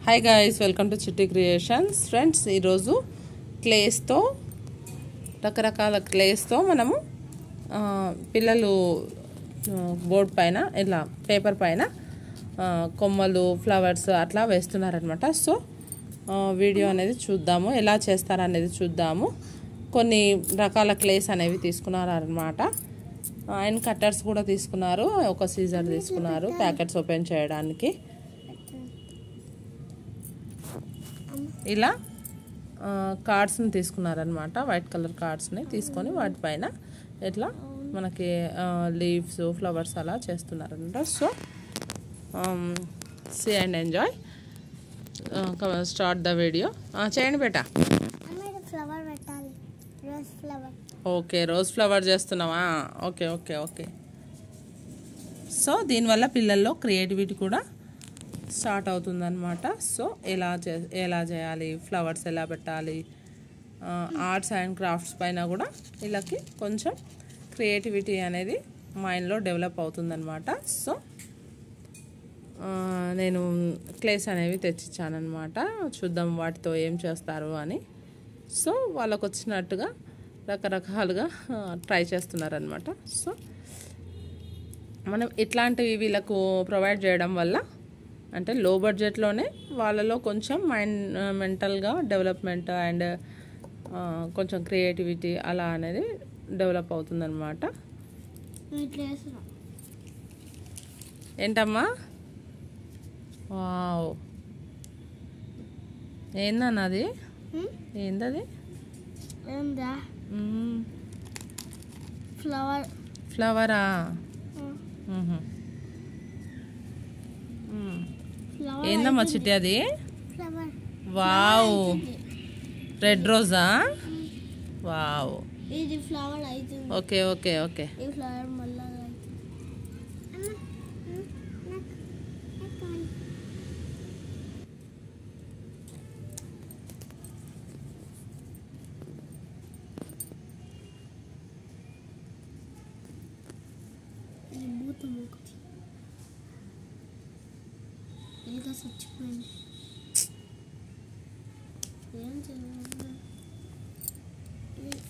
Hi guys welcome to Chitti creations friends ఈరోజు క్లేస్తో రకరకాల క్లేస్తో మనము ఆ, పిల్లలు బోర్డ్ పైన ఇలా పేపర్ పైన ఆ, కొమ్మలు ఫ్లవర్స్ అట్లా వేస్తున్నారనమాట సో ఆ, వీడియో అనేది చూద్దాము ఎలా చేస్తారనేది చూద్దాము కొన్ని రకాల క్లేస్ అనేవి తీసుకున్నారనమాట అండ్ కట్టర్స్ కూడా తీసుకున్నారు ఒక సీజర్ తీసుకున్నారు ప్యాకెట్స్ ఓపెన్ చేయడానికి ఇలా కార్డ్స్ని తీసుకున్నారనమాట వైట్ కలర్ కార్డ్స్ని తీసుకొని వాటిపైన ఇట్లా మనకి లీవ్స్ ఫ్లవర్స్ అలా చేస్తున్నారనమాట so see and enjoy start the video చేయండి బేటా అమ్మాయి ఫ్లవర్ పెట్టాలి rose flower okay rose flower చేస్తున్నావా ఓకే ఓకే ఓకే సో దీనివల్ల పిల్లల్లో క్రియేటివిటీ కూడా స్టార్ట్ అవుతుందన్నమాట సో ఎలా చే ఎలా చేయాలి ఫ్లవర్స్ ఎలా పెట్టాలి ఆర్ట్స్ అండ్ క్రాఫ్ట్స్ పైన కూడా వీళ్ళకి కొంచెం క్రియేటివిటీ అనేది మైండ్లో డెవలప్ అవుతుందన్నమాట సో ఆ, నేను క్లేస్ అనేవి తెచ్చిచ్చానమాట చూద్దాం వాటితో ఏం చేస్తారు అని సో వాళ్ళకు వచ్చినట్టుగా రకరకాలుగా ట్రై చేస్తున్నారనమాట సో మనం ఇట్లాంటివి వీళ్ళకు ప్రొవైడ్ చేయడం వల్ల అంటే లో బడ్జెట్లోనే వాళ్ళలో కొంచెం మైండ్ మెంటల్గా డెవలప్మెంట్ అండ్ కొంచెం క్రియేటివిటీ అలా అనేది డెవలప్ అవుతుందన్నమాట ఇట్లా వేస్తున్నాం ఏంటమ్మా వావ్ ఏందన్న అది ఏందది ఏందా మ్మ్. ఫ్లవర్ ఫ్లవరా మ్మ్హ. మ్మ్. ఫ్లవర్ ఏందమ్మా చిట్టి అది ఫ్లవర్ వావ్ రెడ్ రోజా వావ్ ఇది ఫ్లవర్ అవుతుంది ఓకే ఓకే ఓకే ఈ ఫ్లవర్ మళ్ళా అవుతుంది ఇది భూతం ఒకటి ఇంకా చచ్చిపోయింది ఏం చేయాలి ఇది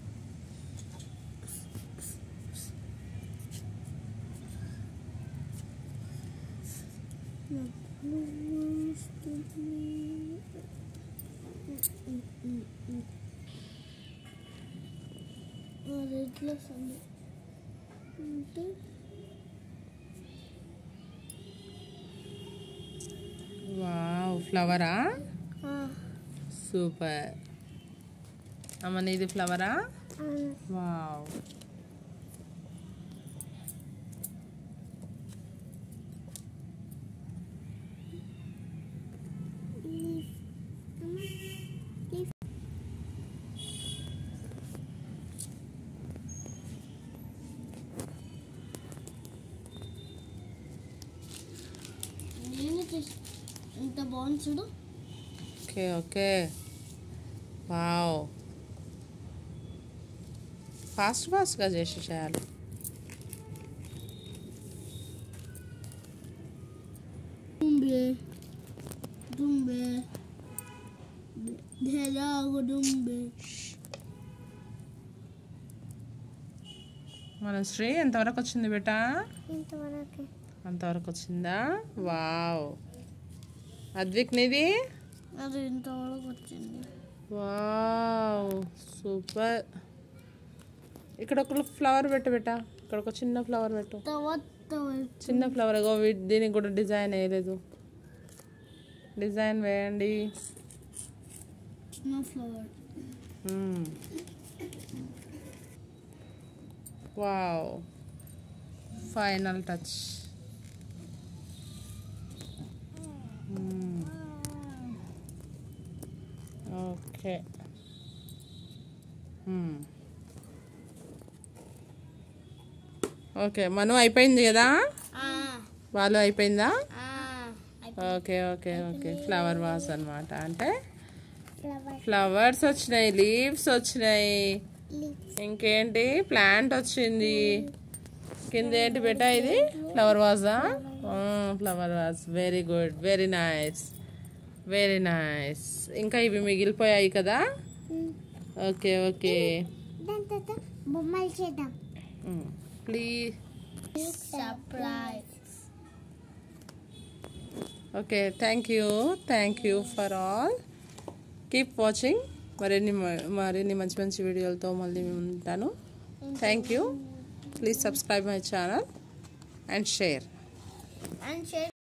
రెడ్లో సంది అంటే వావ్ ఫ్లవరా ఆ, సూపర్ అమ్మ నీది ఫ్లవరా ఆ, వావ్ లీఫ్. అమ్మ, లీఫ్. నేను చేసి ఎంత బాగుంది చూడు ఓకే ఓకే వావ్ ఫాస్ట్ ఫాస్ట్గా చేసి చేయాలి దుంబే దుంబే ధెలాగు దుంబే మన శ్రీ ఎంతవరకు వచ్చింది బేటా ఇంతవరకు అంతవరకు వచ్చిందా వావ్ అద్విక్ నీది అది ఇంతవరకు వచ్చింది వావ్ సూపర్ ఇక్కడ ఒక ఫ్లవర్ పెట్టు బేటా ఇక్కడ ఒక చిన్న ఫ్లవర్ పెట్టు తర్వాత చిన్న ఫ్లవర్ ఏగో వీ- దీనికి కూడా డిజైన్ వేయలేదు డిజైన్ వేయండి చిన్న flower hmm. Wow final touch hmm. Okay hmm. Okay Manu అయిపోయింది కదా వాళ్ళు అయిపోయిందా okay okay okay flower vase అన్నమాట అంటే ఫ్లవర్ ఫ్లవర్స్ వచ్చినాయి లీవ్స్ వచ్చినాయి ఇంకేంటి ప్లాంట్ వచ్చింది కింద ఏంటి బేటా ఇది flower vase flower vase very good very nice very nice ఇంకా ఇవి మిగిలిపోయాయి కదా ఓకే ఓకే దాని తర్వాత బొమ్మలు చేద్దాం please surprise okay thank you thank you for all keep watching మరిన్ని మ- మరిన్ని మంచి మంచి వీడియోలతో మళ్ళీ ఉంటాను thank you please subscribe my channel and share and share